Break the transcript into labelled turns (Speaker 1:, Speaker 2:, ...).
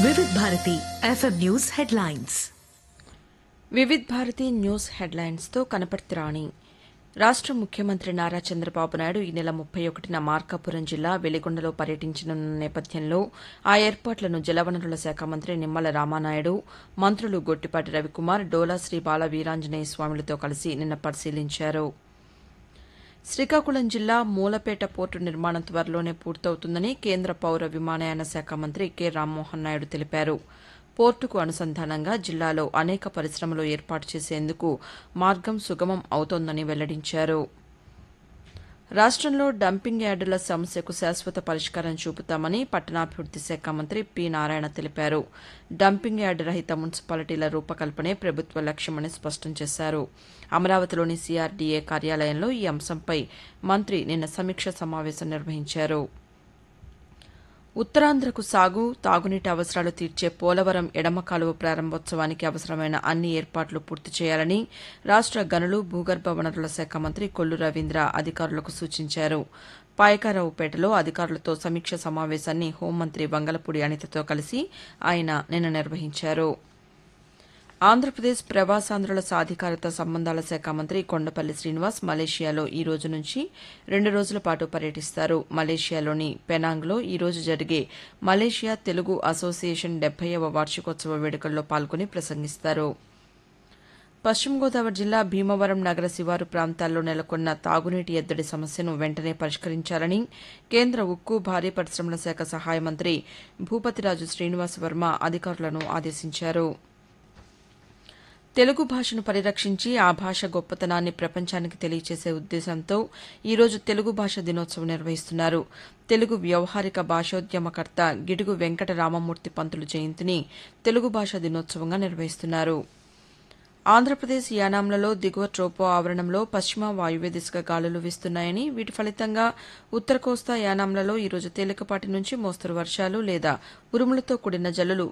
Speaker 1: వివిధ Bharati FM news headlines
Speaker 2: Vividh Bharati news హెడ్లైన్స్తో కనపర్తి రాణి రాష్ట ముఖ్యమంత్రి నారా చంద్రబాబు నాయుడు ఈ నెల ముప్పై ఒకటిన మార్కాపురం జిల్లా వెలిగొండలో పర్యటించనున్న నేపథ్యంలో ఆ ఏర్పాట్లను జలవనరుల శాఖ మంత్రి నిమ్మల రామానాయుడు మంత్రులు గొట్టిపాటి రవికుమార్ డోలా శ్రీ బాల వీరాంజనేయ స్వాములతో కలిసి నిన్న పరిశీలించారు శ్రీకాకుళం జిల్లా మూలపేట పోర్టు నిర్మాణం త్వరలోనే పూర్తవుతుందని కేంద్ర పౌర విమానయాన శాఖ మంత్రి కె రామ్మోహన్ నాయుడు తెలిపారు పోర్టుకు అనుసంధానంగా జిల్లాలో అనేక పరిశ్రమలు ఏర్పాటు చేసేందుకు మార్గం సుగమం అవుతోందని వెల్లడించారు రాష్టంలో డంపింగ్ యార్డుల సమస్యకు శాశ్వత పరిష్కారం చూపుతామని పట్టణాభివృద్ది శాఖ మంత్రి పి నారాయణ తెలిపారు డంపింగ్ యార్డు రహిత మున్సిపాలిటీల రూపకల్పనే ప్రభుత్వ లక్ష్యమని స్పష్టం చేశారు అమరావతిలోని సీఆర్డీఏ కార్యాలయంలో ఈ అంశంపై మంత్రి నిన్న సమీక్ష సమావేశం నిర్వహించారు ఉత్తరాంధ్రకు సాగు తాగునీటి అవసరాలు తీర్చే పోలవరం ఎడమ కాలువ ప్రారంభోత్సవానికి అవసరమైన అన్ని ఏర్పాట్లు పూర్తి చేయాలని రాష్ట గనులు భూగర్భ వనరుల శాఖ మంత్రి కొల్లు రవీంద్ర అధికారులకు సూచించారు పాయకారావుపేటలో అధికారులతో సమీక్ష సమావేశాన్ని హోంమంత్రి వంగలపూడి అనితతో కలిసి ఆయన నిన్న నిర్వహించారు ఆంధ్రప్రదేశ్ ప్రవాసాంధ్రుల సాధికారత సంబంధాల శాఖ మంత్రి కొండపల్లి శ్రీనివాస్ మలేషియాలో ఈ రోజు నుంచి రెండు రోజుల పాటు పర్యటిస్తారు మలేషియాలోని పెనాంగ్లో ఈ రోజు జరిగే మలేషియా తెలుగు అసోసియేషన్ డెబ్బైవ వార్షికోత్సవ వేడుకల్లో పాల్గొని ప్రసంగిస్తారు పశ్చిమ గోదావరి జిల్లా భీమవరం నగర శివారు ప్రాంతాల్లో నెలకొన్న తాగునీటి ఎద్దడి సమస్యను వెంటనే పరిష్కరించాలని కేంద్ర ఉక్కు భారీ పరిశ్రమల శాఖ సహాయ మంత్రి భూపతిరాజు శ్రీనివాస్ వర్మ అధికారులను ఆదేశించారు తెలుగు భాషను పరిరక్షించి ఆ భాష గొప్పతనాన్ని ప్రపంచానికి తెలియచేసే ఉద్దేశంతో ఈరోజు తెలుగు భాష దినోత్సవం నిర్వహిస్తున్నారు తెలుగు వ్యవహారిక భాషోద్యమకర్త గిడుగు వెంకట రామమూర్తి పంతులు జయంతిని తెలుగు భాష దినోత్సవంగా నిర్వహిస్తున్నారు ఆంధ్రప్రదేశ్ యానాంలలో దిగువ ట్రోపో ఆవరణంలో పశ్చిమ వాయువ్య దిశగా గాలులు వీస్తున్నాయని వీటి ఫలితంగా ఉత్తర కోస్తా యానాంలలో ఈరోజు తేలికపాటి నుంచి మోస్తరు వర్షాలు లేదా ఉరుములతో కూడిన జల్లులు